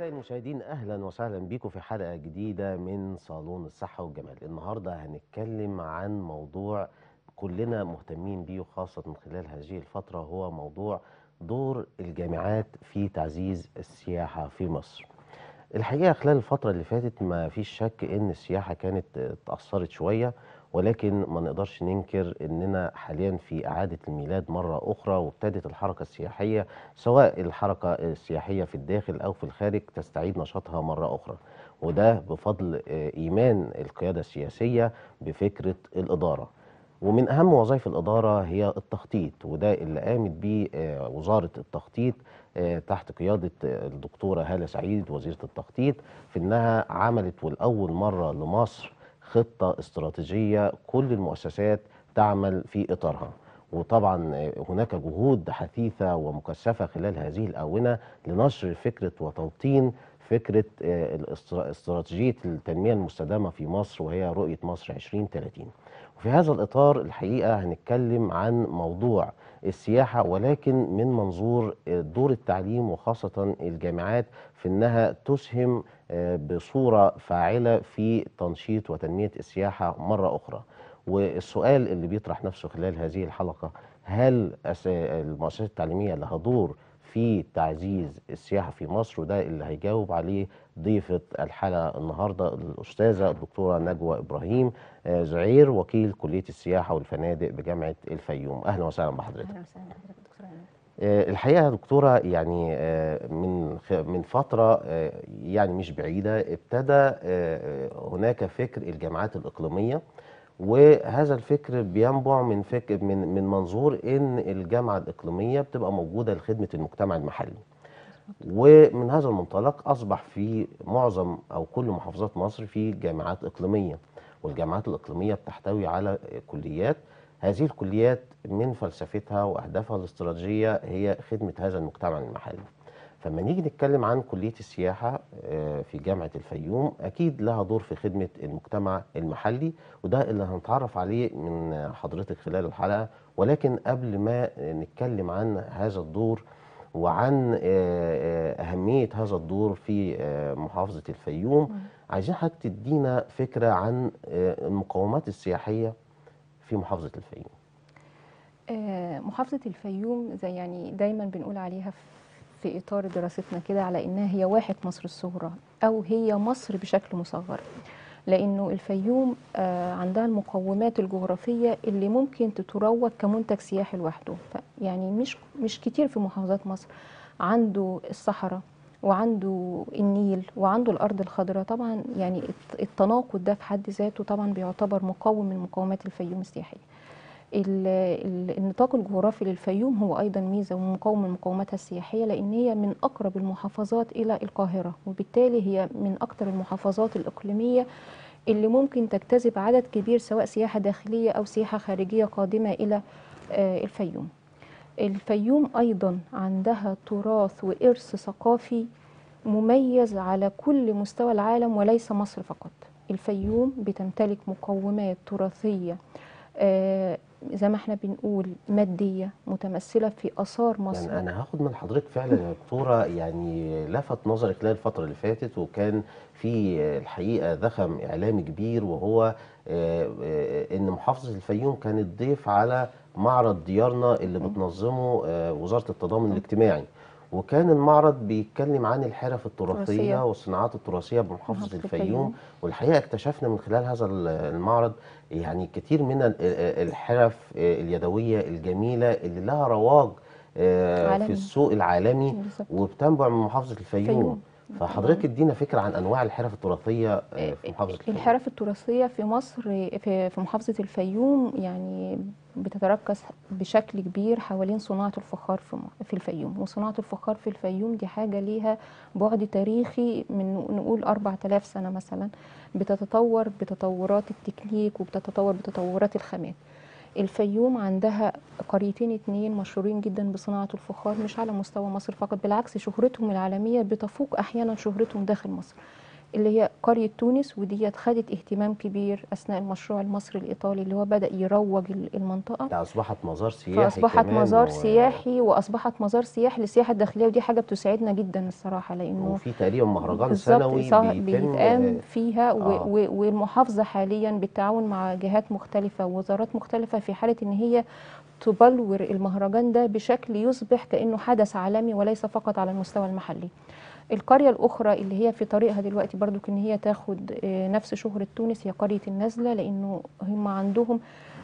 أعزائي المشاهدين أهلا وسهلا بكم في حلقة جديدة من صالون الصحة والجمال النهاردة هنتكلم عن موضوع كلنا مهتمين بيه وخاصة من خلال هذه الفترة هو موضوع دور الجامعات في تعزيز السياحة في مصر الحقيقة خلال الفترة اللي فاتت ما فيش شك إن السياحة كانت اتأثرت شوية ولكن ما نقدرش ننكر إننا حاليا في إعادة الميلاد مرة أخرى وابتدت الحركة السياحية سواء الحركة السياحية في الداخل أو في الخارج تستعيد نشاطها مرة أخرى وده بفضل آه، إيمان القيادة السياسية بفكرة الإدارة ومن أهم وظائف الإدارة هي التخطيط وده اللي قامت بيه آه، وزارة التخطيط آه، تحت قيادة آه، الدكتورة هالة سعيد وزيرة التخطيط في إنها عملت والأول مرة لمصر خطة استراتيجية كل المؤسسات تعمل في إطارها وطبعا آه، هناك جهود حثيثة ومكثفة خلال هذه الآونة لنشر فكرة وتوطين فكرة آه، الاسترا- استراتيجية التنمية المستدامة في مصر وهي رؤية مصر 2030 وفي هذا الإطار الحقيقة هنتكلم عن موضوع السياحة ولكن من منظور آه، دور التعليم وخاصة الجامعات في أنها تسهم آه، بصورة فاعلة في تنشيط وتنمية السياحة مرة أخرى والسؤال اللي بيطرح نفسه خلال هذه الحلقة هل أس- المؤسسات التعليمية لها دور في تعزيز السياحة في مصر وده اللي هيجاوب عليه ضيفة الحلقة النهاردة الأستاذة الدكتورة نجوى إبراهيم آه، زعير وكيل كلية السياحة والفنادق بجامعة الفيوم أهلا وسهلا بحضرتك اهلا وسهلا بحضرتك دكتوره ايمان آه، الحقيقه يا دكتوره يعني آه، من خ- من فتره آه، يعني مش بعيده ابتدى آه، هناك فكر الجامعات الاقليميه وهذا الفكر بينبع من فكر من من منظور ان الجامعه الاقليميه بتبقى موجوده لخدمه المجتمع المحلي ومن هذا المنطلق اصبح في معظم او كل محافظات مصر في جامعات اقليميه والجامعات الاقليميه بتحتوي على كليات هذه الكليات من فلسفتها واهدافها الاستراتيجيه هي خدمه هذا المجتمع المحلي فلما نيجي نتكلم عن كليه السياحه آه، في جامعه الفيوم اكيد لها دور في خدمه المجتمع المحلي وده اللي هنتعرف عليه من حضرتك خلال الحلقه ولكن قبل ما نتكلم عن هذا الدور وعن آه، آه، أهمية هذا الدور في آه، محافظة الفيوم عايزين حضرتك تدينا فكرة عن آه، المقومات السياحية في محافظة الفيوم آه، محافظه الفيوم زي يعني دايما بنقول عليها في- في اطار دراستنا كده على انها هي واحد مصر الصغرى او هي مصر بشكل مصغر لانه الفيوم آه، عندها المقومات الجغرافيه اللي ممكن تتروج كمنتج سياحي لوحده ف- يعني مش مش كتير في محافظات مصر عنده الصحراء وعنده النيل وعنده الارض الخضراء طبعا يعني الت- التناقض ده في حد ذاته طبعا بيعتبر مقوم من مقومات الفيوم السياحيه ال- ال- النطاق الجغرافي للفيوم هو ايضا ميزه ومقوم من مقوماتها السياحيه لان هي من اقرب المحافظات الى القاهره وبالتالي هي من اكثر المحافظات الاقليميه اللي ممكن تجتذب عدد كبير سواء سياحه داخليه او سياحه خارجيه قادمه الى آه، الفيوم. الفيوم ايضا عندها تراث وارث ثقافي مميز على كل مستوى العالم وليس مصر فقط. الفيوم بتمتلك مقومات تراثيه آه، زي ما احنا بنقول ماديه متمثله في اثار مصر يعني أنا هاخد من حضرتك فعلا يا دكتورة يعني لفت نظري خلال الفترة اللي فاتت وكان في آه، الحقيقة ذخم إعلامي كبير وهو آه، آه، إن محافظة الفيوم كانت ضيف على معرض ديارنا اللي بتنظمه آه، وزارة التضامن الاجتماعي وكان المعرض بيتكلم عن الحرف التراثية تراثية. والصناعات التراثية بمحافظة محافظة الفيوم الفيوم. والحقيقة اكتشفنا من خلال هذا ال- المعرض يعني كتير من ال- الحرف آه، اليدوية الجميلة اللي لها رواج آه، عالمي. في السوق العالمي بالظبط. وبتنبع من محافظة الفيوم الفيوم. فحضرتك ادينا فكرة عن أنواع الحرف التراثية آه، في محافظة الفيوم الحرف التراثية في مصر في في محافظة الفيوم يعني بتتركز بشكل كبير حوالين صناعة الفخار في م- في الفيوم وصناعة الفخار في الفيوم دي حاجة ليها بعد تاريخي من نقول 4000 سنة مثلا بتتطور بتطورات التكنيك وبتتطور بتطورات الخامات الفيوم عندها قريتين اتنين مشهورين جدا بصناعة الفخار مش على مستوى مصر فقط بالعكس شهرتهم العالمية بتفوق أحيانا شهرتهم داخل مصر اللي هي قرية تونس وديت خدت اهتمام كبير أثناء المشروع المصري الإيطالي اللي هو بدأ يروج ال- المنطقة ده اصبحت مزار سياحي فأصبحت كمان مزار و- سياحي وأصبحت مزار سياحي للسياحة الداخلية ودي حاجة بتسعدنا جدا الصراحة لأنه وفي تقريبا مهرجان بالظبط سنوي صح- بيتم بيتقام فيها و- آه. و- والمحافظة حاليا بالتعاون مع جهات مختلفة ووزارات مختلفة في حالة إن هي تبلور المهرجان ده بشكل يصبح كأنه حدث عالمي وليس فقط على المستوى المحلي القرية الأخرى اللي هي في طريقها دلوقتي برضو إن هي تاخد آه، نفس شهرة تونس هي قرية النزلة لأنه هم عندهم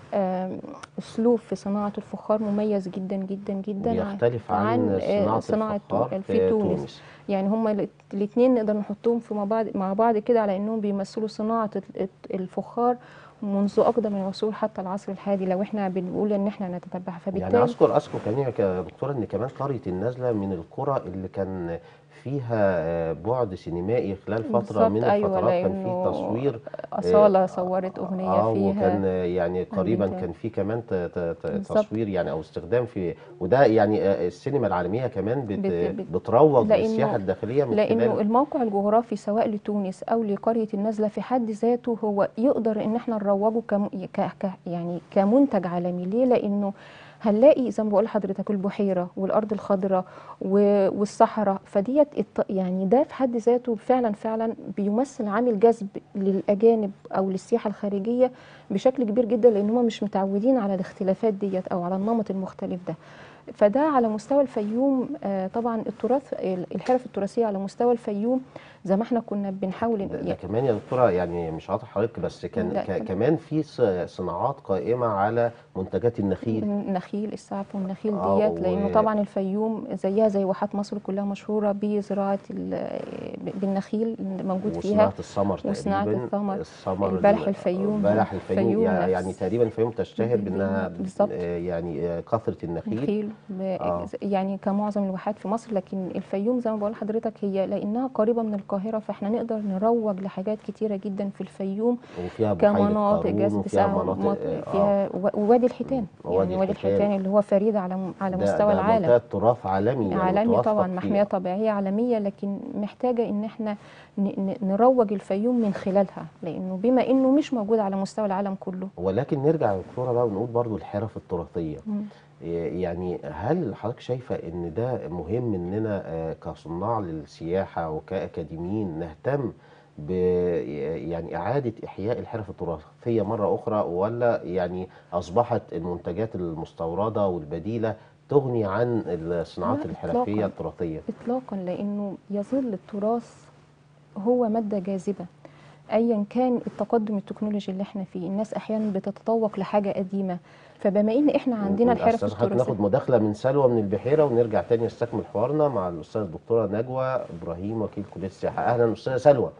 آم، أسلوب في صناعة الفخار مميز جدا جدا جدا بيختلف عن, عن آه، صناعة, صناعة الفخار في تونس. يعني هما الاثنين نقدر نحطهم في مع بعض مع بعض كده على انهم بيمثلوا صناعه ال- ال- الفخار منذ اقدم العصور حتى العصر الحالي لو احنا بنقول ان احنا نتتبعها يعني فبالتالي اذكر اذكر كمان يا دكتوره ان كمان قريه النزله من القرى اللي كان فيها آه، بعد سينمائي خلال فتره بالظبط، من أيوة، الفترات كان في لأنه تصوير اصاله آه، صورت اغنيه اه فيها وكان آه، يعني قريبا أمريكا. كان في كمان ت- ت- ت- بالظبط. تصوير يعني او استخدام في وده يعني آه، السينما العالميه كمان بت بت- بت- بتروج لأنه- للسياحه الداخليه من لانه خلال الموقع الجغرافي سواء لتونس او لقريه النزله في حد ذاته هو يقدر ان احنا نروجه كم ك ك يعني كمنتج عالمي ليه لانه هنلاقي زي ما بقول لحضرتك البحيره والارض الخضراء و- والصحراء فديت الط- يعني ده في حد ذاته فعلا فعلا بيمثل عامل جذب للاجانب او للسياحه الخارجيه بشكل كبير جدا لان هم مش متعودين على الاختلافات ديت او على النمط المختلف ده فده على مستوى الفيوم آه، طبعا التراث الحرف التراثيه على مستوى الفيوم زي ما احنا كنا بنحاول ده, ده يعني كمان يا دكتوره يعني مش هقطع حضرتك بس كان لا، ك- اتفضل. كمان في ص- صناعات قائمه على منتجات النخيل النخيل السعف والنخيل آه، ديت لانه و- طبعا الفيوم زيها زي واحات مصر كلها مشهوره بزراعه ال- بالنخيل اللي موجود فيها وصناعة السمر وصناعة تقريبا الثمر. السمر البلح ال- الفيوم، بلح الفيوم الفيوم يعني, نفس- يعني تقريبا الفيوم تشتهر بانها بالظبط. آه، يعني آه، كثرة النخيل نخيل ب- آه. يعني كمعظم الواحات في مصر لكن الفيوم زي ما بقول لحضرتك هي لانها قريبه من القاهره فاحنا نقدر نروج لحاجات كتيره جدا في الفيوم وفيها بحيرة كمناطق قارون جذب وفيها ساعة مناطق مناطق آه، فيها و- ووادي الحيتان وادي يعني وادي الحيتان. الحيتان اللي هو فريد على على ده- مستوى ده العالم منطقة تراث عالمي يعني عالمي متوثق طبعا فيها. محمية طبيعية عالمية لكن محتاجة ان احنا ن- ن- نروج الفيوم من خلالها لانه بما انه مش موجود على مستوى العالم كله ولكن نرجع يا دكتورة بقى ونقول برضو الحرف التراثية مم. يعني هل حضرتك شايفة ان ده مهم اننا آه، كصناع للسياحة وكأكاديميين نهتم ب يعني إعادة إحياء الحرف التراثية مرة أخرى ولا يعني أصبحت المنتجات المستوردة والبديلة تغني عن الصناعات لا، الحرفية إطلاقاً. التراثية اطلاقا لانه يظل التراث هو مادة جاذبة ايا كان التقدم التكنولوجي اللي احنا فيه الناس احيانا بتتطوق لحاجة قديمة فبما ان احنا عندنا ممكن الحرف أستاذ حضرتك ناخد التراثية مداخلة من سلوى من البحيرة ونرجع تاني نستكمل حوارنا مع الأستاذ الدكتورة نجوى إبراهيم وكيل كلية السياحة أهلا أستاذة سلوى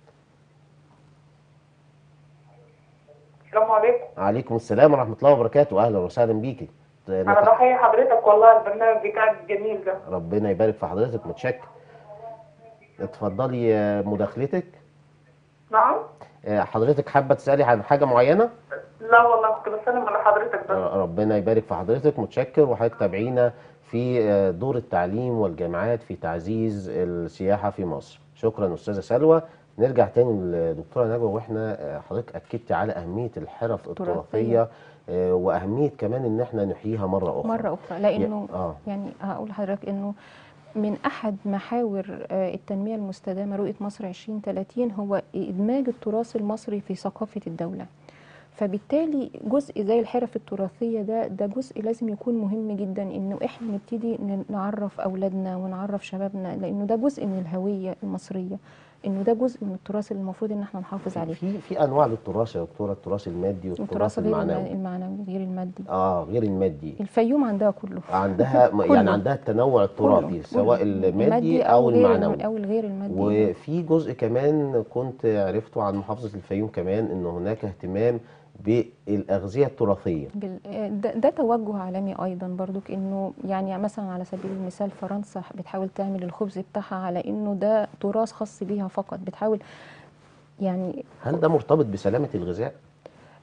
السلام عليكم عليكم السلام ورحمة الله وبركاته أهلا وسهلا بيكي انا بحيي حضرتك والله البرنامج بتاعك الجميل ده ربنا يبارك في حضرتك متشكر اتفضلي آه، مداخلتك نعم آه، حضرتك حابة تسألي عن حاجة معينة لا والله كنت بسلم على حضرتك بس ر- ربنا يبارك في حضرتك متشكر وحضرتك تابعينا في آه، دور التعليم والجامعات في تعزيز السياحة في مصر شكرا أستاذة سلوى نرجع تاني للدكتورة نجوى واحنا آه، حضرتك أكدتي على أهمية الحرف التراثية. التراثية آه، وأهمية كمان إن احنا نحييها مرة أخرى مرة أخرى لأنه اه يعني هقول لحضرتك انه من احد محاور آه، التنميه المستدامه رؤيه مصر 2030 هو ادماج التراث المصري في ثقافه الدوله فبالتالي جزء زي الحرف التراثيه ده ده جزء لازم يكون مهم جدا انه احنا نبتدي ن- نعرف اولادنا ونعرف شبابنا لانه ده جزء من الهويه المصريه انه ده جزء من التراث اللي المفروض ان احنا نحافظ عليه في في أنواع للتراث يا دكتورة التراث المادي والتراث التراث غير الم- المعنوي المعنوي غير المادي اه غير المادي الفيوم عندها كله عندها م- يعني كله. عندها التنوع التراثي كله. سواء كله. المادي او غير المعنوي او الغير المادي وفي جزء كمان كنت عرفته عن محافظة الفيوم كمان ان هناك اهتمام بالأغذية التراثية بال- ده, ده توجه عالمي ايضا برضو انه يعني مثلا على سبيل المثال فرنسا بتحاول تعمل الخبز بتاعها على انه ده تراث خاص بيها فقط بتحاول يعني هل ده مرتبط بسلامة الغذاء؟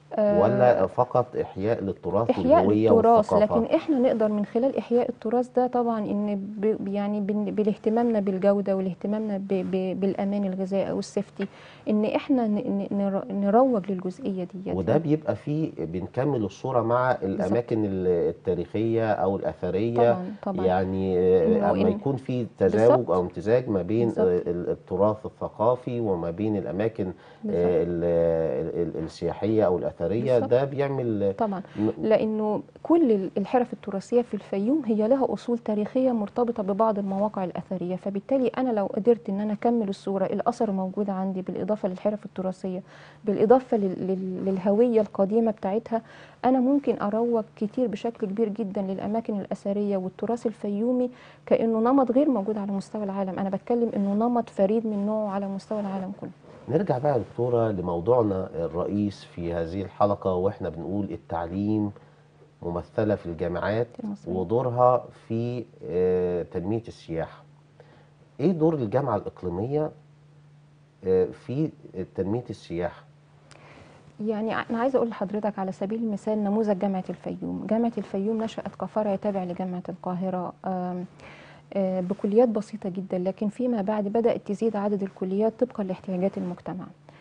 آه، ولا فقط إحياء للتراث احياء والهوية للتراث والثقافة لكن احنا نقدر من خلال احياء التراث ده طبعا ان ب يعني بن- بالاهتمامنا بالجوده والاهتمامنا ب ب بالامان الغذائي او السيفتي ان احنا ن- ن- نر- نروج للجزئيه ديت وده بيبقى فيه بنكمل الصورة مع الأماكن ال- التاريخية أو الأثرية طبعا طبعا يعني آه، إنه أما إن- يكون في تزاوج بالظبط. أو امتزاج ما بين بالظبط. آه، ال- التراث الثقافي وما بين الأماكن آه، بالظبط. ال- ال- السياحية أو الأثرية بالظبط. ده بيعمل طبعا م- لانه كل ال- الحرف التراثيه في الفيوم هي لها اصول تاريخيه مرتبطه ببعض المواقع الاثريه فبالتالي انا لو قدرت ان انا اكمل الصوره الاثر موجود عندي بالاضافه للحرف التراثيه بالاضافه لل- لل- للهويه القديمه بتاعتها انا ممكن اروج كتير بشكل كبير جدا للاماكن الاثريه والتراث الفيومي كانه نمط غير موجود على مستوى العالم انا بتكلم انه نمط فريد من نوعه على مستوى العالم كله نرجع بقى يا دكتورة لموضوعنا الرئيس في هذه الحلقة واحنا بنقول التعليم ممثلة في الجامعات المصرية. ودورها في آه، تنمية السياحة ايه دور الجامعة الإقليمية آه، في تنمية السياحة يعني انا عايزه اقول لحضرتك على سبيل المثال نموذج جامعه الفيوم جامعه الفيوم نشات كفرع تابع لجامعه القاهره آم، آه، بكليات بسيطه جدا لكن فيما بعد بدات تزيد عدد الكليات طبقا لاحتياجات المجتمع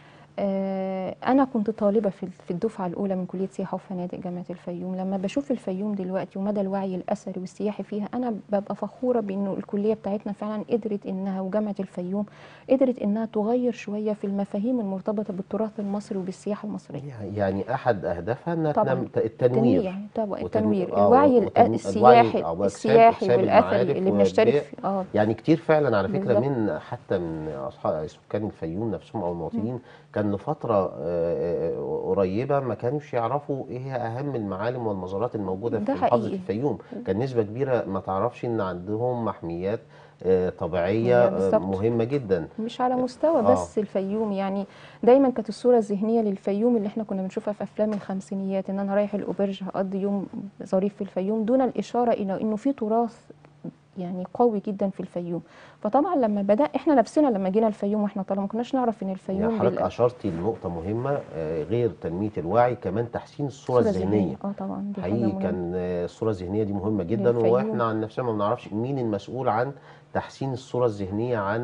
آه، انا كنت طالبه في في الدفعه الاولى من كليه سياحه وفنادق جامعه الفيوم لما بشوف الفيوم دلوقتي ومدى الوعي الاثري والسياحي فيها انا ببقى فخوره بانه الكليه بتاعتنا فعلا قدرت انها وجامعه الفيوم قدرت انها تغير شويه في المفاهيم المرتبطه بالتراث المصري وبالسياحه المصريه يعني أحد أهدافها أنها طبعاً. تنم- التنوير تنويع طبعا وتنوير- التنوير آه، الوعي وتنوير- الأ- الوعي السياحي أو إكساب- السياحي إكساب والاثري المعارف اللي بنشترك والبيع. فيه اه يعني كتير فعلا على فكرة بالظبط. من حتى من أصحاب سكان الفيوم نفسهم أو المواطنين كان لفترة آه، آه، قريبة ما كانوش يعرفوا إيه هي أهم المعالم والمزارات الموجودة ده في محافظة حقيقي. الفيوم كان نسبة كبيرة ما تعرفش إن عندهم محميات آه، طبيعية هي آه، بالظبط. مهمة جدا مش على مستوى آه. بس الفيوم يعني دايما كانت الصوره الذهنيه للفيوم اللي احنا كنا بنشوفها في افلام الخمسينيات ان انا رايح الاوبرج هقضي يوم ظريف في الفيوم دون الاشاره الى انه في تراث يعني قوي جدا في الفيوم فطبعا لما بدا احنا نفسنا لما جينا الفيوم واحنا طالما ما كناش نعرف ان الفيوم يعني حضرتك بال- أشرتي لنقطة مهمة آه، غير تنمية الوعي كمان تحسين الصورة الذهنية اه طبعا دي حاجه حقيقي مهمه كان آه، الصورة الذهنية دي مهمة جدا للفيوم. واحنا عن نفسنا ما بنعرفش مين المسؤول عن تحسين الصورة الذهنية عن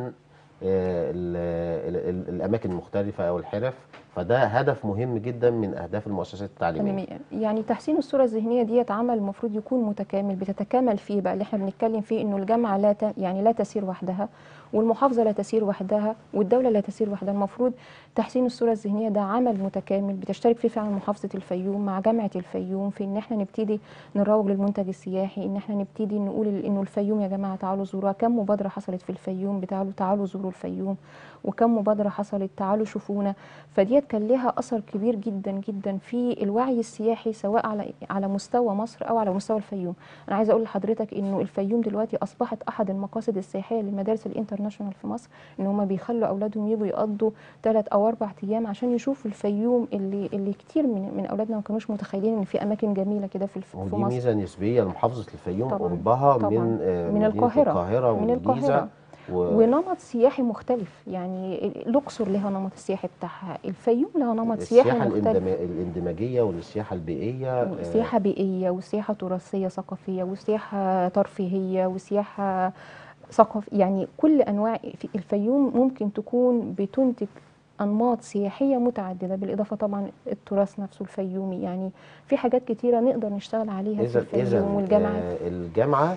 آه، ال- ال- ال- الأماكن المختلفة أو الحرف فده هدف مهم جدا من أهداف المؤسسات التعليمية تمام يعني تحسين الصوره الذهنيه ديت عمل المفروض يكون متكامل بتتكامل فيه بقى اللي احنا بنتكلم فيه انه الجامعه لا ت... يعني لا تسير وحدها والمحافظه لا تسير وحدها والدوله لا تسير وحدها المفروض تحسين الصوره الذهنيه ده عمل متكامل بتشترك فيه فعلا محافظه الفيوم مع جامعه الفيوم في ان احنا نبتدي نروج للمنتج السياحي ان احنا نبتدي نقول ال- انه الفيوم يا جماعه تعالوا زوروها كم مبادره حصلت في الفيوم بتعالوا تعالوا زوروا الفيوم وكم مبادره حصلت تعالوا شوفونا فديت كان لها اثر كبير جدا جدا في الوعي السياحي سواء على على مستوى مصر او على مستوى الفيوم انا عايزه اقول لحضرتك انه الفيوم دلوقتي اصبحت احد المقاصد السياحيه للمدارس الانترناشونال في مصر ان هم بيخلوا اولادهم يجوا يقضوا ثلاث او اربع ايام عشان يشوفوا الفيوم اللي اللي كتير من من اولادنا ما كانوش متخيلين ان في اماكن جميله كده في الف- في ودي مصر ميزة نسبية لمحافظة الفيوم طبعاً، قربها طبعاً. من آه، من مدينة القاهرة، القاهرة من والجيزة القاهرة. و... ونمط سياحي مختلف يعني الاقصر لها نمط السياحي بتاعها الفيوم لها نمط سياحي السياحة مختلف الاندما- الاندماجية والسياحة البيئية آه، سياحة بيئية وسياحة تراثية ثقافية وسياحة ترفيهية وسياحة ثقافية يعني كل أنواع في الفيوم ممكن تكون بتنتج أنماط سياحية متعددة بالإضافة طبعا التراث نفسه الفيومي يعني في حاجات كتيرة نقدر نشتغل عليها في إذا إذا الفيوم والجامعة آه، الجامعة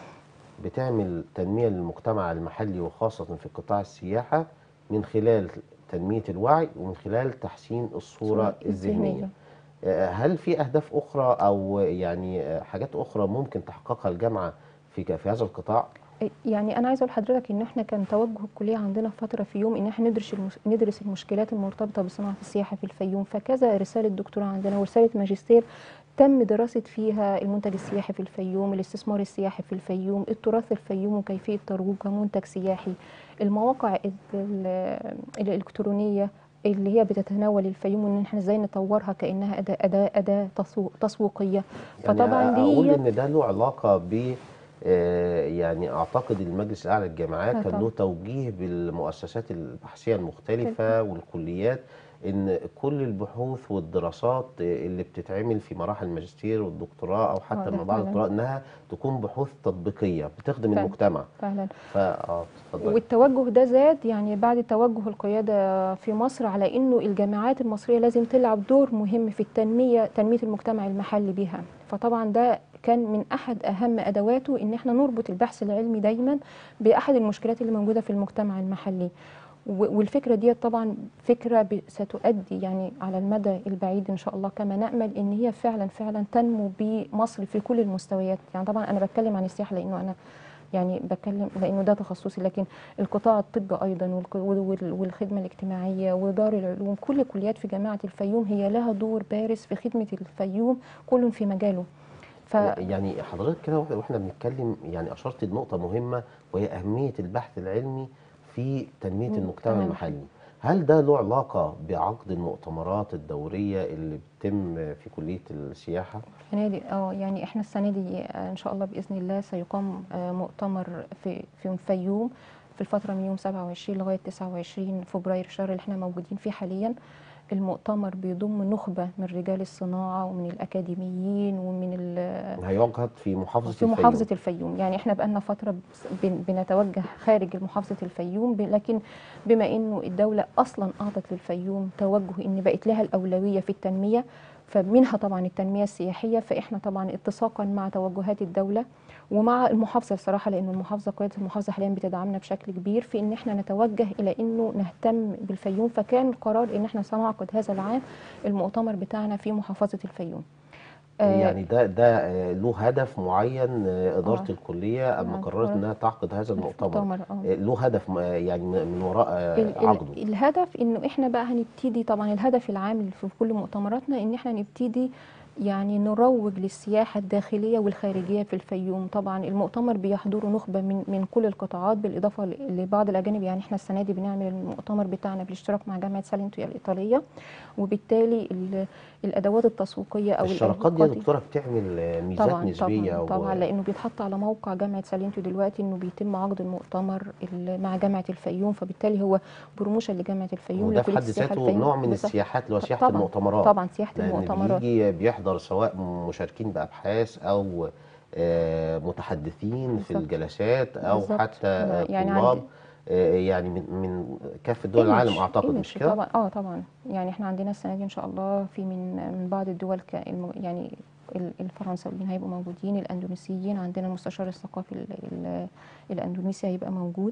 بتعمل تنمية للمجتمع المحلي وخاصة في قطاع السياحة من خلال تنمية الوعي ومن خلال تحسين الصورة الذهنية آه، هل في أهداف أخرى أو يعني آه، حاجات أخرى ممكن تحققها الجامعة في ك- في هذا القطاع؟ يعني انا عايزه اقول لحضرتك ان احنا كان توجه الكليه عندنا فتره في يوم ان احنا ندرس المش... ندرس المشكلات المرتبطه بصناعه السياحه في الفيوم فكذا رساله دكتوراه عندنا ورساله ماجستير تم دراسه فيها المنتج السياحي في الفيوم الاستثمار السياحي في الفيوم التراث الفيوم وكيفيه ترويجه كمنتج سياحي المواقع ال- ال- الالكترونيه اللي هي بتتناول الفيوم وان احنا ازاي نطورها كانها اداه اداه اداه تسوق- تسويقيه يعني فطبعا أقول دي إن ده له علاقة ب آه، يعني اعتقد المجلس الاعلى للجامعات آه كان طبعا. له توجيه بالمؤسسات البحثيه المختلفه والكليات ان كل البحوث والدراسات اللي بتتعمل في مراحل الماجستير والدكتوراه او آه، حتى ده ما بعد فعلا. الدكتوراه انها تكون بحوث تطبيقيه بتخدم فعلا. المجتمع فعلا فا اه اتفضلي والتوجه ده زاد يعني بعد توجه القيادة في مصر على انه الجامعات المصرية لازم تلعب دور مهم في التنمية تنمية المجتمع المحلي بها فطبعا ده كان من احد اهم ادواته ان احنا نربط البحث العلمي دايما باحد المشكلات اللي موجودة في المجتمع المحلي و- والفكرة دي طبعا فكرة ب- ستؤدي يعني على المدى البعيد إن شاء الله كما نأمل إن هي فعلا فعلا تنمو بمصر في كل المستويات يعني طبعا أنا بتكلم عن السياحة لأنه أنا يعني بتكلم لأنه ده تخصصي لكن القطاع الطبي أيضا والك- وال- والخدمة الاجتماعية ودار العلوم كل كليات في جامعة الفيوم هي لها دور بارز في خدمة الفيوم كل في مجاله ف يعني حضرتك كده واحنا وإحنا بنتكلم يعني اشرت لنقطه مهمه وهي اهميه البحث العلمي في تنميه مم، المجتمع تمام. المحلي هل ده له علاقه بعقد المؤتمرات الدوريه اللي بتتم في كليه السياحه السنه دي اه يعني احنا السنه دي آه، ان شاء الله باذن الله سيقام آه، مؤتمر في في الفيوم في الفتره من يوم 27 لغايه 29 فبراير الشهر اللي احنا موجودين فيه حاليا المؤتمر بيضم نخبه من رجال الصناعه ومن الاكاديميين ومن ال- هيعقد في محافظه في الفيوم. محافظة الفيوم يعني احنا بقالنا فترة بس- بن- بنتوجه خارج محافظة الفيوم ب- لكن بما انه الدولة اصلا اعطت للفيوم توجه ان بقت لها الاولوية في التنمية فمنها طبعا التنمية السياحية فاحنا طبعا اتساقا مع توجهات الدولة ومع المحافظة الصراحة لأن المحافظة قيادة المحافظة حاليا بتدعمنا بشكل كبير في إن احنا نتوجه إلى إنه نهتم بالفيوم فكان القرار إن احنا سنعقد هذا العام المؤتمر بتاعنا في محافظة الفيوم آه، يعني ده ده آه، له هدف معين آه، اداره آه. الكليه اما آه، قررت آه. انها تعقد هذا المؤتمر مؤتمر اه آه، له هدف م- يعني من من وراء آه، ال- ال- عقده الهدف انه احنا بقى هنبتدي طبعا الهدف العام اللي في كل مؤتمراتنا ان احنا نبتدي يعني نروج للسياحة الداخلية والخارجية في الفيوم طبعا المؤتمر بيحضره نخبة من من كل القطاعات بالإضافة ل- لبعض الأجانب يعني احنا السنة دي بنعمل المؤتمر بتاعنا بالاشتراك مع جامعة سالنتو الإيطالية وبالتالي ال- الأدوات التسويقية أو الشراكات دي يا الأدوات- دكتوره بتعمل آه، ميزات طبعا نسبيه طبعا و- طبعا لانه بيتحط على موقع جامعه سالينتو دلوقتي انه بيتم عقد المؤتمر ال- مع جامعه الفيوم فبالتالي هو بروموشن لجامعه الفيوم وده في لكلية حد السياحة ذاته الفيوم. نوع من بالظبط. السياحات اللي هو سياحه طبعا المؤتمرات طبعا سياحه لان المؤتمرات بيجي بيحضر سواء مشاركين بابحاث او آه، متحدثين في بالظبط. الجلسات او بالظبط. حتى آه، يعني طلاب عندي- آه، يعني من من كافه دول العالم Image- اعتقد image مش كده طبعا اه طبعا يعني احنا عندنا السنه دي ان شاء الله في من من بعض الدول ك الم- يعني ال- الفرنساويين هيبقوا موجودين الاندونيسيين عندنا المستشار الثقافي ال- ال- الاندونيسي هيبقى موجود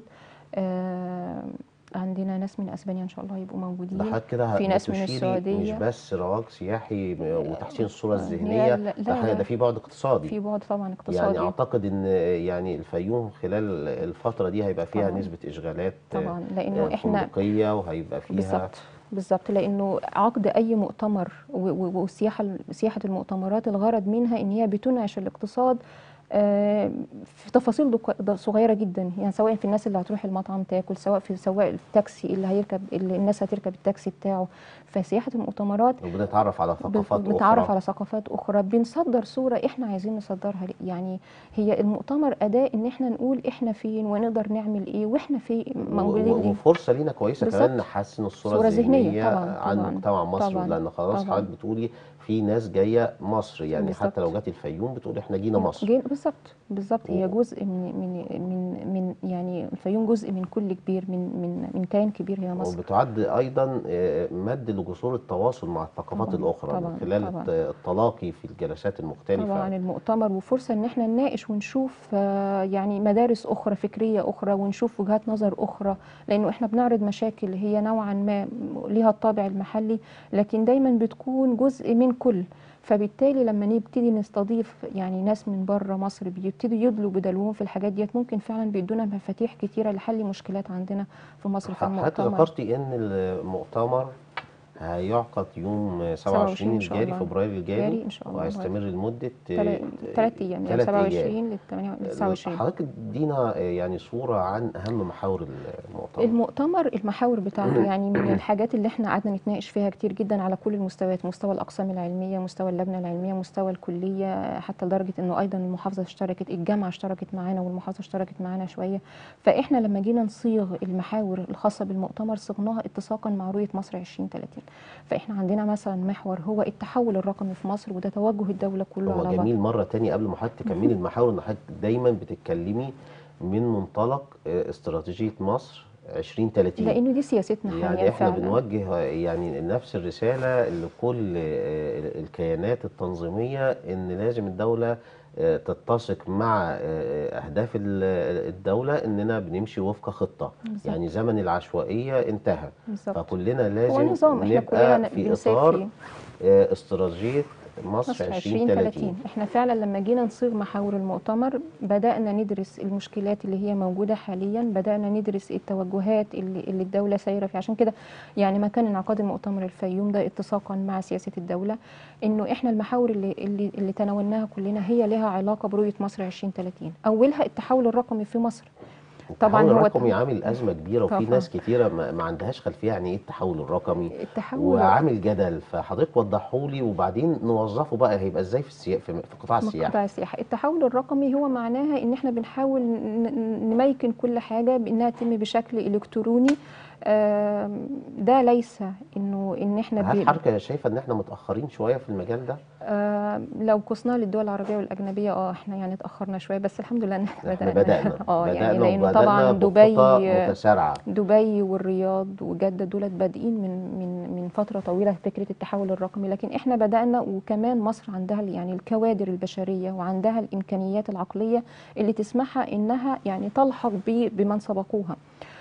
آه عندنا ناس من اسبانيا ان شاء الله هيبقوا موجودين ده حضرتك كده في ناس من بتشيري السعودية. مش بس رواج سياحي وتحسين الصوره هي الذهنيه لا- ده لا- حاجة- لا. ده في بعد اقتصادي في بعد طبعا يعني اقتصادي اعتقد ان يعني الفيوم خلال الفتره دي هيبقى فيها طبعاً. نسبه اشغالات طبعا لانه آه، احنا فندقيه وهيبقى فيها بالظبط بالظبط لانه عقد اي مؤتمر و- و- والسياحه سياحه المؤتمرات الغرض منها ان هي بتنعش الاقتصاد آه، في تفاصيل دق- د- صغيره جدا يعني سواء في الناس اللي هتروح المطعم تاكل سواء في سواء التاكسي اللي هيركب اللي الناس هتركب التاكسي بتاعه فسياحه المؤتمرات وبنتعرف على ثقافات بنتعرف اخرى على ثقافات اخرى بنصدر صوره احنا عايزين نصدرها ل- يعني هي المؤتمر اداه ان احنا نقول احنا فين ونقدر نعمل ايه واحنا في و- موجودين و- ليه وفرصه لينا كويسه كمان بالظبط. نحسن الصوره صورة ذهنية الذهنيه طبعاً، عن طبعاً، مجتمع مصر طبعاً، لان خلاص طبعاً. حضرتك بتقولي في ناس جايه مصر يعني بالظبط. حتى لو جت الفيوم بتقول احنا جينا مصر جي- بالظبط بالظبط هي و- جزء من من من من يعني الفيوم جزء من كل كبير من من من كيان كبير هي مصر وبتعد ايضا آه، مد لجسور التواصل مع الثقافات طبعاً، الاخرى طبعاً، من خلال طبعاً. الت- التلاقي في الجلسات المختلفه طبعا المؤتمر وفرصه ان احنا نناقش ونشوف آه، يعني مدارس اخرى فكريه اخرى ونشوف وجهات نظر اخرى لانه احنا بنعرض مشاكل هي نوعا ما ليها الطابع المحلي لكن دايما بتكون جزء من كل فبالتالي لما نبتدي نستضيف يعني ناس من بره مصر بيبتدوا يدلوا بدلوهم في الحاجات ديت ممكن فعلا بيدونا مفاتيح كتيره لحل مشكلات عندنا في مصر في حضرتك المؤتمر ذكرتي ان المؤتمر هيعقد يوم 27 27 إن شاء الجاري الله. فبراير الجاري جاري إن شاء الله. وهيستمر لمدة ثلاث ايام من ثلاث 27 ل 29 حضرتك ادينا يعني صورة عن أهم محاور المؤتمر المؤتمر المحاور بتاعته يعني من الحاجات اللي احنا قعدنا نتناقش فيها كتير جدا على كل المستويات مستوى الاقسام العلميه مستوى اللجنه العلميه مستوى الكليه حتى لدرجه انه ايضا المحافظه اشتركت الجامعه اشتركت معانا والمحافظه اشتركت معانا شويه فاحنا لما جينا نصيغ المحاور الخاصه بالمؤتمر صغناها اتساقا مع رؤيه مصر 2030 فاحنا عندنا مثلا محور هو التحول الرقمي في مصر وده توجه الدوله كله هو على جميل مرة تانية قبل ما حضرتك تكملي المحاور إن حضرتك دايما بتتكلمي من منطلق آه، استراتيجية مصر 2030 لانه دي سياستنا يعني حاليا احنا فعلا بنوجه يعني نفس الرسالة لكل آه، الكيانات التنظيمية ان لازم الدولة آه، تتسق مع آه، اهداف ال- الدولة اننا بنمشي وفق خطة بالظبط. يعني زمن العشوائية انتهى بالظبط فكلنا هو لازم نظام احنا كلنا نبقى في بنسير اطار فيه. آه، استراتيجية مصر مصر 2030 2030 احنا فعلا لما جينا نصيغ محاور المؤتمر بدأنا ندرس المشكلات اللي هي موجودة حاليا بدأنا ندرس التوجهات اللي, اللي الدولة سايرة فيها عشان كده يعني مكان انعقاد المؤتمر الفيوم ده اتساقا مع سياسة الدولة انه احنا المحاور اللي, اللي, اللي تناولناها كلنا هي لها علاقة برؤية مصر 2030 اولها التحول الرقمي في مصر طبعاً التحول هو الرقمي عامل ازمه كبيره وفي طبعاً. ناس كتيره ما, ما عندهاش خلفيه يعني ايه التحول الرقمي التحول وعامل جدل فحضرتك وضحوا لي وبعدين نوظفه بقى هيبقى ازاي في السيا... في في قطاع من السياحه قطاع السياحة التحول الرقمي هو معناها ان احنا بنحاول ن- نميكن كل حاجة بانها تتم بشكل الكتروني آم، ده ليس انه ان احنا هل بي- حضرتك شايفه ان احنا متاخرين شويه في المجال ده آم، لو قسناه للدول العربية والأجنبية اه احنا يعني اتأخرنا شوية بس الحمد لله ان احنا احنا بدأنا بدانا اه يعني بدانا لأنه وبدانا طبعا بخطى دبي متسارعه دبي والرياض وجدة دولت بادئين من من من فترة طويلة في فكرة التحول الرقمي لكن احنا بدأنا وكمان مصر عندها ال- يعني الكوادر البشرية وعندها الإمكانيات العقلية اللي تسمحها إنها يعني تلحق ب- بمن سبقوها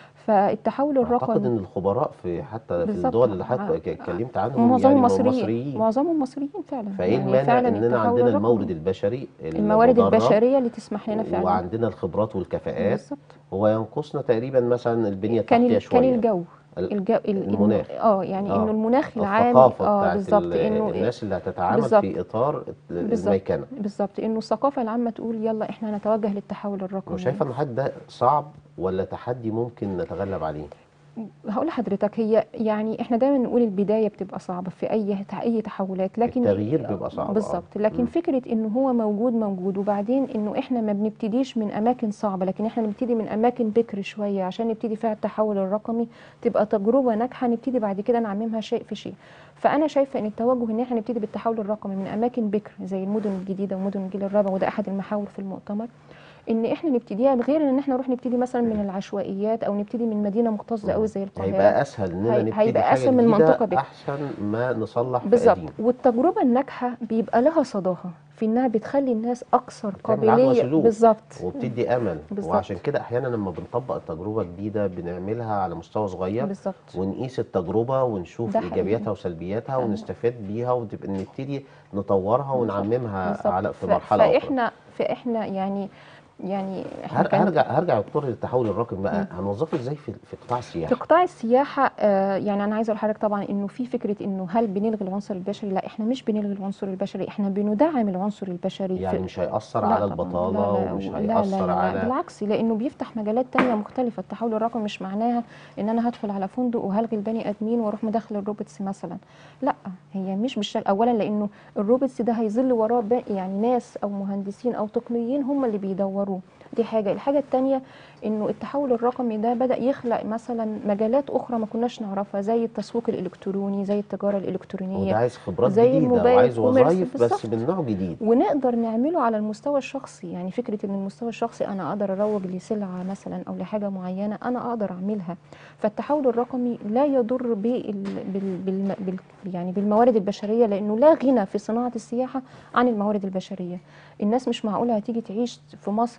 فالتحول اعتقد الرقمي ان الخبراء في حتى في بالظبط. الدول اللي حضرتك آه. اتكلمت عنهم معظمهم يعني مصريين مصريين معظمهم مصريين فعلا فايه يعني المانع فعلا اننا التحول عندنا الرقمي. المورد البشري الموارد المدرب البشرية اللي تسمح لنا فعلا وعندنا الخبرات والكفاءات بالظبط هو ينقصنا تقريبا مثلا البنيه كان التحتيه ال- كان شويه الجو ال- الجو ال- إنه- المناخ. اه يعني آه. انه المناخ العام الثقافه اه بتاعت بالظبط ال- انه الناس اللي هتتعامل بالظبط. في اطار بالظبط. الميكنه بالظبط انه الثقافه العامه تقول يلا احنا نتوجه للتحول الرقمي وشايفه ان حد ده صعب ولا تحدي ممكن نتغلب عليه هقول لحضرتك هي يعني احنا دايما نقول البدايه بتبقى صعبه في اي اي تحولات لكن التغيير بيبقى صعب، آه. بالظبط لكن مم. فكره انه هو موجود موجود وبعدين انه احنا ما بنبتديش من اماكن صعبه لكن احنا بنبتدي من اماكن بكر شويه عشان نبتدي فيها التحول الرقمي تبقى تجربه ناجحه نبتدي بعد كده نعممها شيء في شيء فانا شايفه ان التوجه ان احنا نبتدي بالتحول الرقمي من اماكن بكر زي المدن الجديده ومدن الجيل الرابع وده احد المحاور في المؤتمر ان احنا نبتديها غير ان احنا نروح نبتدي مثلا من العشوائيات او نبتدي من مدينه مكتظه قوي زي القاهره هيبقى اسهل اننا هي- نبتدي هيبقى حاجه أسهل من جديدة منطقة بك. احسن ما نصلح في بالظبط قديم والتجربه الناجحه بيبقى لها صداها في انها بتخلي الناس اكثر بتعمل عدوى قابليه سلوك. بالظبط وبتدي امل بالظبط. وعشان كده احيانا لما بنطبق تجربه جديده بنعملها على مستوى صغير بالظبط ونقيس التجربه ونشوف ده حقيقي. ايجابياتها وسلبياتها فعلا. ونستفاد بيها ونبقى نبتدي نطورها ونعممها بالظبط. على في ف- مرحله اخرى فاحنا فاحنا يعني يعني احنا هر- كان هرجع هرجع يا دكتور للتحول الرقمي بقى هنوظفه ازاي في في قطاع في السياحه قطاع السياحة آه، يعني أنا عايزة أقول لحضرتك طبعا إنه في فكرة إنه هل بنلغي العنصر البشري؟ لا إحنا مش بنلغي العنصر البشري، إحنا بندعم العنصر البشري يعني في مش هيأثر لا على طبعاً، البطاله لا لا ومش لا لا هيأثر لا على بالعكس لأنه بيفتح مجالات تانية مختلفة، التحول الرقمي مش معناها إن أنا هدخل على فندق وهلغي البني آدمين وأروح مدخل الروبوتس مثلا، لا هي مش بالشكل أولا لأنه الروبوتس ده هيظل وراه باقي يعني ناس أو مهندسين أو تقنيين هم اللي بيدوروه، دي حاجة، الحاجة التانية انه التحول الرقمي ده بدا يخلق مثلا مجالات اخرى ما كناش نعرفها زي التسويق الالكتروني زي التجاره وده الالكترونيه عايز خبرات زي جديده الموبايل وعايز كوميرس وظايف بس بالظبط. من نوع جديد ونقدر نعمله على المستوى الشخصي يعني فكره ان المستوى الشخصي انا اقدر اروج لسلعه مثلا او لحاجه معينه انا اقدر اعملها فالتحول الرقمي لا يضر بال بال بال بال يعني بالموارد البشريه لانه لا غنى في صناعه السياحه عن الموارد البشريه الناس مش معقوله هتيجي تعيش في مصر ت-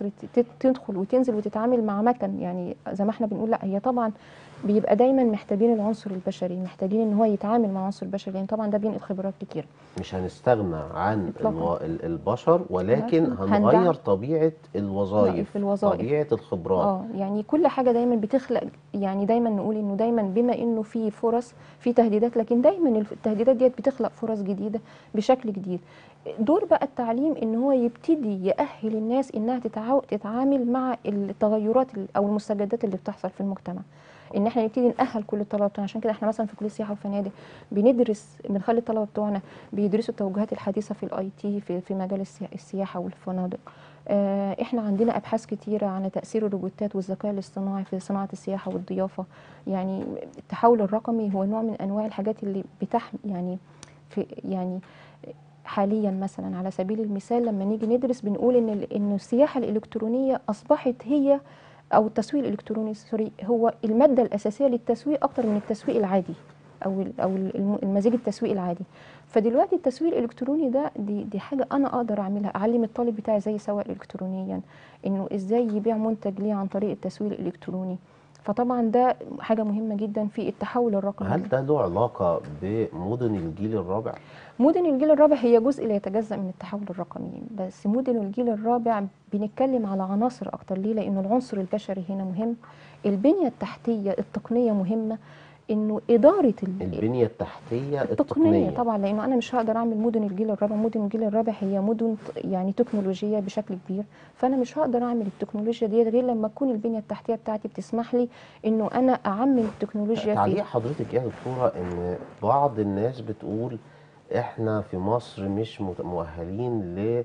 هي تدخل وتنزل وتتعامل مع مكن يعني زي ما احنا بنقول لا هي طبعا بيبقى دايما محتاجين العنصر البشري محتاجين ان هو يتعامل مع عنصر بشري لان طبعا ده بينقل خبرات كتير مش هنستغنى عن إطلاقاً. الو... ال- البشر ولكن لكن هنغير هندعم- طبيعة الوظائف في الوظائف. طبيعة الخبرات اه يعني كل حاجه دايما بتخلق يعني دايما نقول انه دايما بما انه في فرص في تهديدات لكن دايما الف- التهديدات ديت بتخلق فرص جديده بشكل جديد دور بقى التعليم ان هو يبتدي يأهل الناس انها تتعاو- تتعامل مع التغيرات ال- او المستجدات اللي بتحصل في المجتمع ان احنا نبتدي نأهل كل الطلبه بتوعنا عشان كده احنا مثلا في كليه السياحه والفنادق بندرس بنخلي الطلبه بتوعنا بيدرسوا التوجهات الحديثه في الاي تي في في مجال السيا- السياحه والفنادق آه، احنا عندنا ابحاث كتيره عن تاثير الروبوتات والذكاء الاصطناعي في صناعه السياحه والضيافه يعني التحول الرقمي هو نوع من انواع الحاجات اللي بتحمي يعني في يعني حاليا مثلا على سبيل المثال لما نيجي ندرس بنقول ان ال- ان السياحه الالكترونيه اصبحت هي او التسويق الالكتروني سوري هو الماده الاساسيه للتسويق اكتر من التسويق العادي او ال- او الم- المزيج التسويق العادي فدلوقتي التسويق الالكتروني ده دي دي حاجه انا اقدر اعملها اعلم الطالب بتاعي ازاي يسوق الكترونيا انه ازاي يبيع منتج ليه عن طريق التسويق الالكتروني فطبعا ده حاجه مهمه جدا في التحول الرقمي هل ده له علاقة بمدن الجيل الرابع؟ مدن الجيل الرابع هي جزء لا يتجزأ من التحول الرقمي بس مدن الجيل الرابع بنتكلم على عناصر أكتر ليه لأنه العنصر البشري هنا مهم البنية التحتية التقنية مهمة إنه إدارة ال- البنية التحتية التقنية التقنية طبعا لأنه أنا مش هقدر أعمل مدن الجيل الرابع مدن الجيل الرابع هي مدن ت- يعني تكنولوجية بشكل كبير فأنا مش هقدر أعمل التكنولوجيا دي غير لما تكون البنية التحتية بتاعتي بتسمح لي إنه أنا أعمم التكنولوجيا تعليق فيها حضرتك ايه يا دكتورة ان بعض الناس بتقول احنا في مصر مش مت- مؤهلين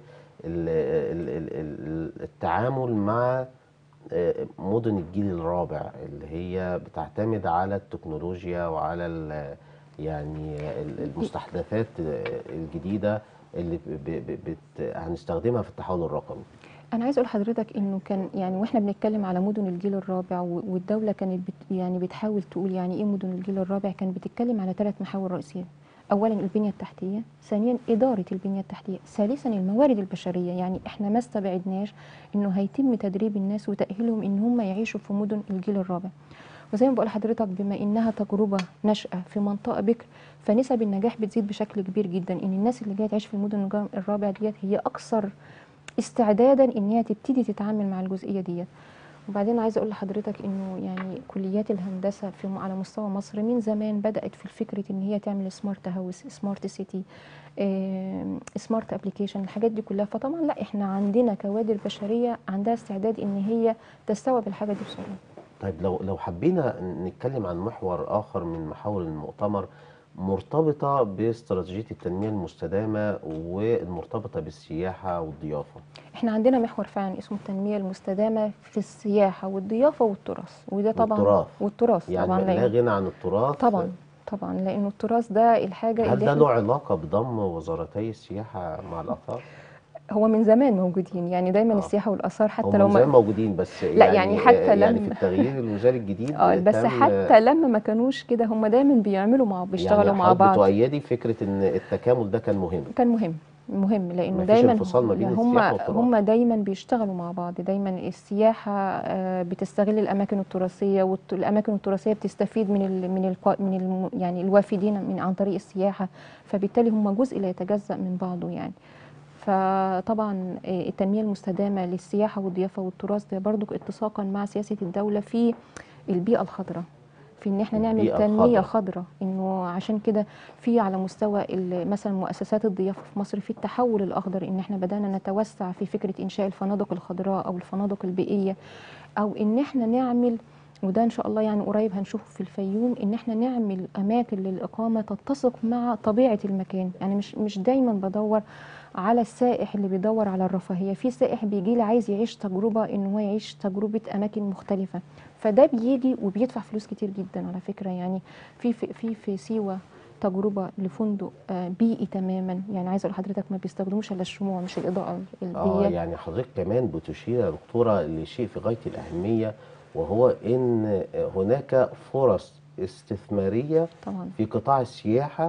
للتعامل مع آه، مدن الجيل الرابع اللي هي بتعتمد على التكنولوجيا وعلى ال- يعني ال- المستحدثات الجديدة اللي ب- ب- بت هنستخدمها في التحول الرقمي انا عايز اقول لحضرتك انه كان يعني واحنا بنتكلم على مدن الجيل الرابع و- والدوله كانت بت يعني بتحاول تقول يعني ايه مدن الجيل الرابع كانت بتتكلم على ثلاث محاور رئيسيه اولا البنيه التحتيه ثانيا اداره البنيه التحتيه ثالثا الموارد البشريه يعني احنا ما استبعدناش انه هيتم تدريب الناس وتاهيلهم ان هم يعيشوا في مدن الجيل الرابع وزي ما بقول لحضرتك بما انها تجربه نشأة في منطقه بكر فنسب النجاح بتزيد بشكل كبير جدا ان الناس اللي جايه تعيش في المدن الجا- الرابع ديت هي اكثر استعدادا ان هي تبتدي تتعامل مع الجزئيه ديت وبعدين عايزه اقول لحضرتك انه يعني كليات الهندسه في على مستوى مصر من زمان بدات في فكره ان هي تعمل سمارت هاوس سمارت سيتي سمارت ابلكيشن الحاجات دي كلها فطبعا لا احنا عندنا كوادر بشريه عندها استعداد ان هي تستوعب الحاجه دي بسرعه طيب لو لو حبينا نتكلم عن محور آخر من محاور المؤتمر مرتبطة باستراتيجية التنمية المستدامة والمرتبطة بالسياحة والضيافة احنا عندنا محور فعلا اسمه التنميه المستدامه في السياحه والضيافه والتراث وده طبعا والتراث. والتراث يعني طبعا لا لأن غنى عن التراث طبعا طبعا لانه التراث ده الحاجه هل اللي ده احنا له علاقة بضم وزارتي السياحة مع الآثار؟ هو من زمان موجودين يعني دايما آه. السياحه والاثار حتى هم لو زي ما موجودين بس لا، يعني حتى يعني لما- في التغيير الوزاري الجديد اه بس تم- حتى لما ما كانوش كده هم دايما بيعملوا مع بيشتغلوا يعني مع حضرتك بعض بتؤيدي فكرة إن التكامل ده كان مهم كان مهم مهم لانه مفيش دايما انفصال ما بين هم السياحة والتراث. هم دايما بيشتغلوا مع بعض دايما السياحه آه، بتستغل الاماكن التراثيه والاماكن التراثيه بتستفيد من ال من ال من الم يعني الوافدين من عن طريق السياحه فبالتالي هم جزء لا يتجزا من بعضه يعني فطبعا آه، التنميه المستدامه للسياحه والضيافه والتراث ده برضو اتساقا مع سياسه الدوله في البيئه الخضراء في ان احنا نعمل البيئة تنميه الخضراء. خضراء انه عشان كده في على مستوى ال- مثلا مؤسسات الضيافه في مصر في التحول الاخضر ان احنا بدانا نتوسع في فكره انشاء الفنادق الخضراء او الفنادق البيئيه او ان احنا نعمل وده ان شاء الله يعني قريب هنشوفه في الفيوم ان احنا نعمل اماكن للاقامه تتسق مع طبيعه المكان يعني مش مش دايما بدور على السائح اللي بيدور على الرفاهيه في سائح بيجي لي عايز يعيش تجربه ان هو يعيش تجربه اماكن مختلفه فده بيجي وبيدفع فلوس كتير جدا على فكره يعني في في في, في سيوه تجربه لفندق آه، بيئي تماما يعني عايزه اقول لحضرتك ما بيستخدموش الا الشموع مش الاضاءه اه البيئيه يعني حضرتك كمان بتشير يا دكتورة لشيء في غاية الأهمية وهو إن هناك فرص استثمارية طبعا في قطاع السياحة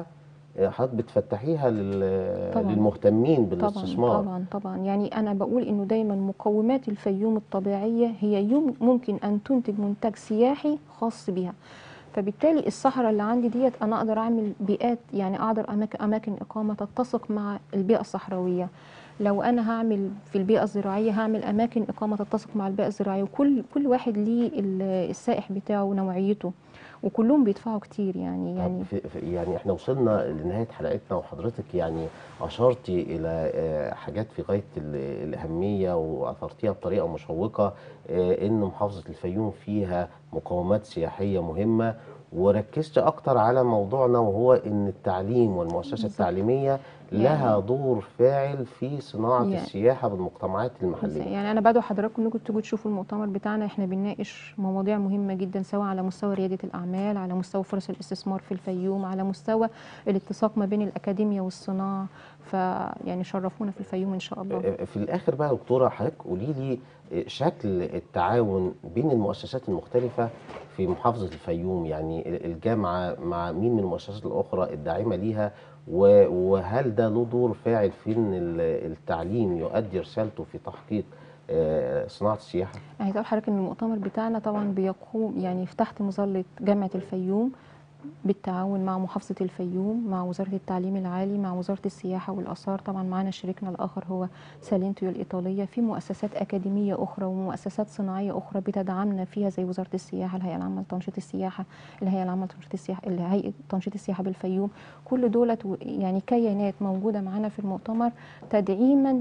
آه، حضرتك بتفتحيها لل- طبعاً. للمهتمين طبعا بالاستثمار طبعا طبعا يعني انا بقول انه دايما مقومات الفيوم الطبيعيه هي يوم ممكن ان تنتج منتج سياحي خاص بها فبالتالي الصحراء اللي عندي ديت انا اقدر اعمل بيئات يعني اقدر اماكن اماكن اقامه تتسق مع البيئه الصحراويه لو انا هعمل في البيئه الزراعيه هعمل اماكن اقامه تتسق مع البيئه الزراعيه وكل كل واحد ليه ال- السائح بتاعه ونوعيته وكلهم بيدفعوا كتير يعني يعني طب في في- يعني احنا وصلنا لنهايه حلقتنا وحضرتك يعني اشرتي الى آه، حاجات في غايه ال- الاهميه واثرتيها بطريقه مشوقه آه، ان محافظه الفيوم فيها مقومات سياحيه مهمه وركزت اكتر على موضوعنا وهو ان التعليم والمؤسسه بالظبط. التعليميه لها دور فاعل في صناعه يعني- السياحه بالمجتمعات بس المحليه يعني انا بدعو حضراتكم انكم تيجوا تشوفوا المؤتمر بتاعنا احنا بنناقش مواضيع مهمه جدا سواء على مستوى رياده الاعمال على مستوى فرص الاستثمار في الفيوم على مستوى الاتساق ما بين الاكاديميا والصناعه فيعني شرفونا في الفيوم ان شاء الله في الاخر بقى يا دكتوره حضرتك قولي لي شكل التعاون بين المؤسسات المختلفه في محافظه الفيوم يعني الجامعه مع مين من المؤسسات الاخرى الداعمه ليها و- وهل ده له دور فاعل في ان ال- التعليم يؤدي رسالته في تحقيق آه، صناعه السياحه؟ عايزه اقول لحضرتك ان المؤتمر بتاعنا طبعا بيقوم يعني تحت مظله جامعه الفيوم بالتعاون مع محافظه الفيوم مع وزاره التعليم العالي مع وزاره السياحه والاثار طبعا معانا شريكنا الاخر هو سالينتيو الايطاليه في مؤسسات اكاديميه اخرى ومؤسسات صناعيه اخرى بتدعمنا فيها زي وزاره السياحه الهيئه العامه لتنشيط السياحه الهيئه العامه لتنشيط السياحه هيئه تنشيط السياحه بالفيوم كل دولت و- يعني كيانات موجوده معانا في المؤتمر تدعيما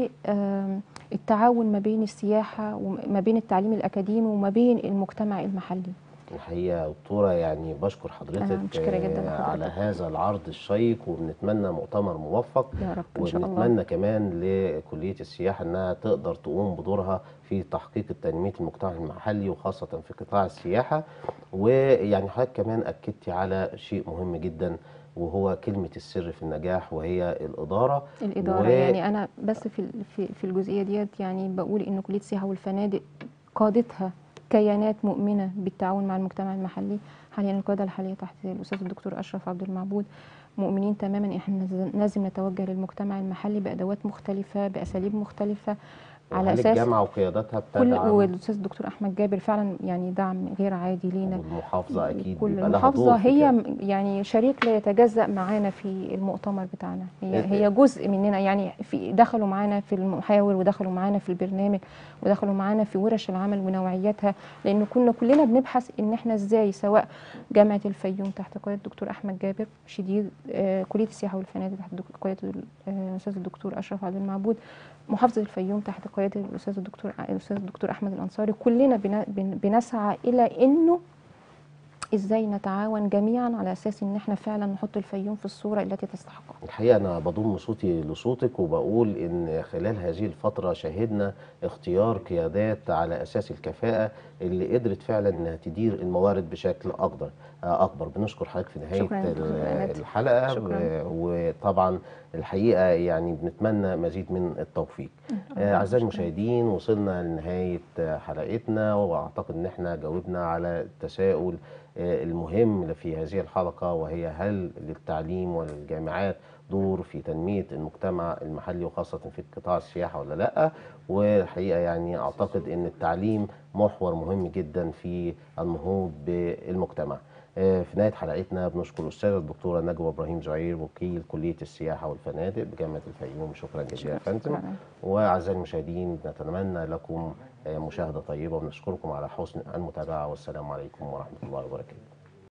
للتعاون ما بين السياحه وما بين التعليم الاكاديمي وما بين المجتمع المحلي الحقيقه يا دكتوره يعني بشكر أنا حضرتك متشكرة جداً آه، لحضرتك. على هذا العرض الشيق وبنتمنى مؤتمر موفق يا رب ان شاء الله وبنتمنى كمان لكلية السياحة أنها تقدر تقوم بدورها في تحقيق تنمية المجتمع المحلي وخاصة في قطاع السياحة ويعني حضرتك كمان أكدتي على شيء مهم جدا وهو كلمة السر في النجاح وهي الإدارة الإدارة و- يعني أنا بس في ال- في في الجزئية ديت يعني بقول إن كلية السياحة والفنادق قادتها كيانات مؤمنة بالتعاون مع المجتمع المحلي حاليا القيادة الحالية تحت الأستاذ الدكتور أشرف عبد المعبود مؤمنين تماما إحنا لازم- لازم نتوجه للمجتمع المحلي بأدوات مختلفة بأساليب مختلفة على هل أساس الجامعة وقيادتها كل بتدعم والأستاذ الدكتور أحمد جابر فعلا يعني دعم غير عادي لينا والمحافظة أكيد كل بيبقى لها المحافظة دور في هي كده. م- يعني شريك لا يتجزأ معانا في المؤتمر بتاعنا هي إيه- هي جزء مننا يعني في دخلوا معانا في المحاور ودخلوا معانا في البرنامج ودخلوا معانا في ورش العمل ونوعياتها لأن كنا كلنا بنبحث إن احنا ازاي سواء جامعة الفيوم تحت قيادة الدكتور أحمد جابر شديد آه كلية السياحة والفنادق تحت دك- قيادة ال- آه، الأستاذ الدكتور أشرف عبد المعبود محافظة الفيوم تحت قيادة الأستاذ الدكتور الأستاذ الدكتور أحمد الأنصاري كلنا بن- بن- بنسعى إلى إنه ازاي نتعاون جميعا على اساس ان احنا فعلا نحط الفيوم في الصوره التي تستحقها الحقيقة أنا بضم صوتي لصوتك وبقول إن خلال هذه الفترة شهدنا اختيار قيادات على أساس الكفاءة اللي قدرت فعلا إنها تدير الموارد بشكل أكبر أكبر بنشكر حضرتك في نهاية شكراً ال- دكتور عماد. الحلقة شكراً. و- وطبعا الحقيقة يعني بنتمنى مزيد من التوفيق آه، أعزائي المشاهدين وصلنا لنهاية آه، حلقتنا وأعتقد إن احنا جاوبنا على التساؤل آه، المهم في هذه الحلقة وهي هل للتعليم والجامعات دور في تنمية المجتمع المحلي وخاصة في قطاع السياحة ولا لأ والحقيقة يعني أعتقد أن التعليم محور مهم جدا في النهوض بالمجتمع آه، في نهاية حلقتنا بنشكر الأستاذة الدكتورة نجوى إبراهيم زعير وكيل كلية السياحة والفنادق بجامعة الفيوم شكرا جزيلا يا فندم شكراً. وأعزائي المشاهدين نتمنى لكم آه، مشاهدة طيبة ونشكركم على حسن المتابعة والسلام عليكم ورحمة الله وبركاته